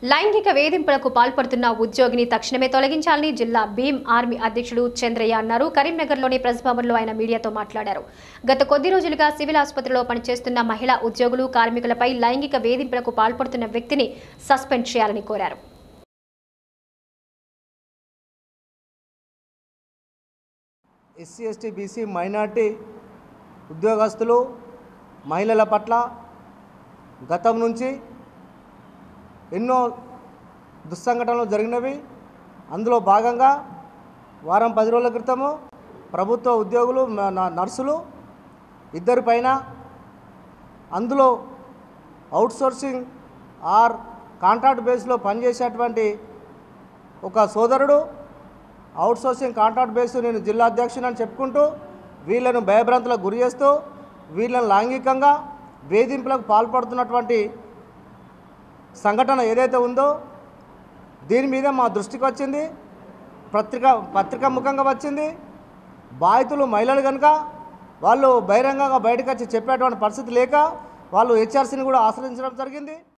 లైంగిక వేధింపులకు పాల్పడుతున్న ఉద్యోగిని తక్షణమే తొలగించాలని జిల్లా భీమ్ ఆర్మీ అధ్యక్షుడు చంద్రయ్య అన్నారు కరీంనగర్లోని ప్రెస్ భవన్లో ఆయన మీడియాతో మాట్లాడారు గత కొద్ది రోజులుగా సివిల్ ఆసుపత్రిలో పనిచేస్తున్న మహిళా ఉద్యోగులు కార్మికులపై లైంగిక వేధింపులకు పాల్పడుతున్న వ్యక్తిని సస్పెండ్ చేయాలని కోరారు ఎస్సీ ఎస్టీ బీసీ మైనార్టీ ఉద్యోగస్తులు మహిళల పట్ల గతం నుంచి ఎన్నో దుస్సంఘటనలు జరిగినవి అందులో భాగంగా వారం పది రోజుల క్రితము ప్రభుత్వ ఉద్యోగులు న- న- నర్సులు ఇద్దరి పైన అందులో అవుట్సోర్సింగ్ ఆర్ కాంట్రాక్ట్ బేస్లో పనిచేసేటువంటి ఒక సోదరుడు అవుట్సోర్సింగ్ కాంట్రాక్ట్ బేస్ నేను జిల్లా అధ్యక్షుని అని చెప్పుకుంటూ వీళ్ళను భయభ్రాంతులకు గురి చేస్తూ వీళ్ళను లైంగికంగా వేధింపులకు పాల్పడుతున్నటువంటి సంఘటన ఏదైతే ఉందో దీని మీద మా దృష్టికి వచ్చింది పత్రిక పత్రికా ముఖంగా వచ్చింది బాధితులు మహిళలు కనుక వాళ్ళు బహిరంగంగా బయటకు వచ్చి చెప్పేటువంటి పరిస్థితి లేక వాళ్ళు హెచ్ఆర్సీని కూడా ఆశ్రయించడం జరిగింది